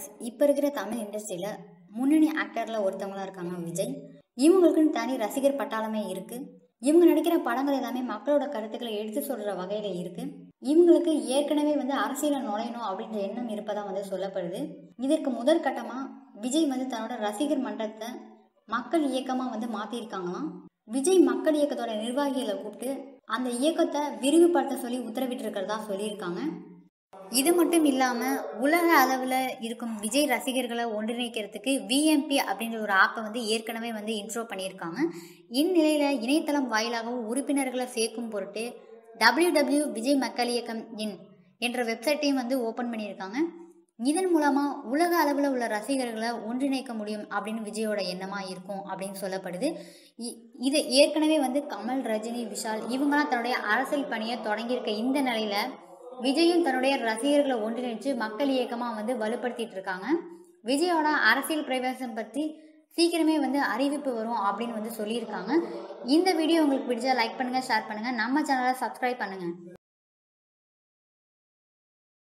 friends இப்போ இருக்கிற தமிழ் இண்டஸ்ட்ரியில் முன்னணி ஆக்டரில் ஒருத்தவங்களா இருக்காங்க விஜய் இவங்களுக்குன்னு தனி ரசிகர் பட்டாளமே இருக்குது இவங்க நடிக்கிற படங்கள் எல்லாமே மக்களோட கருத்துக்களை எடுத்து சொல்கிற வகையில் இருக்குது இவங்களுக்கு ஏற்கனவே வந்து அரசியலில் நுழையணும் அப்படின்ற எண்ணம் இருப்பதாக வந்து சொல்லப்படுது இதற்கு முதல் கட்டமாக விஜய் வந்து தன்னோட ரசிகர் மன்றத்தை மக்கள் இயக்கமாக வந்து மாற்றிருக்காங்களாம் விஜய் மக்கள் இயக்கத்தோட நிர்வாகிகளை கூப்பிட்டு அந்த இயக்கத்தை விரிவுபடுத்த சொல்லி உத்தரவிட்டு இருக்கிறதா சொல்லியிருக்காங்க இது மட்டும் இல்லாமல் உலக அளவில் இருக்கும் விஜய் ரசிகர்களை ஒன்றிணைக்கிறதுக்கு விஎம்பி அப்படின்ற ஒரு ஆப்பை வந்து ஏற்கனவே வந்து இன்ட்ரோ பண்ணியிருக்காங்க இந்நிலையில் இணையதளம் வாயிலாகவும் உறுப்பினர்களை சேர்க்கும் பொருட்டு டபிள்யூ டபிள்யூ விஜய் மக்கள் இயக்கம் இன் என்ற வெப்சைட்டையும் வந்து ஓப்பன் பண்ணியிருக்காங்க இதன் மூலமாக உலக அளவில் உள்ள ரசிகர்களை ஒன்றிணைக்க முடியும் அப்படின்னு விஜயோட எண்ணமாக இருக்கும் அப்படின்னு சொல்லப்படுது இ- இது ஏற்கனவே வந்து கமல் ரஜினி விஷால் இவங்களாம் தன்னுடைய அரசியல் பணியை தொடங்கியிருக்க இந்த நிலையில விஜயும் தன்னுடைய ரசிகர்களை ஒன்றிணைச்சு மக்கள் இயக்கமாக வந்து வலுப்படுத்திட்டு இருக்காங்க விஜயோட அரசியல் பிரவேசம் பற்றி சீக்கிரமே வந்து அறிவிப்பு வரும் அப்படின்னு வந்து சொல்லியிருக்காங்க இந்த வீடியோ உங்களுக்கு பிடிச்சா லைக் பண்ணுங்க ஷேர் பண்ணுங்க நம்ம சேனலை சப்ஸ்கிரைப் பண்ணுங்க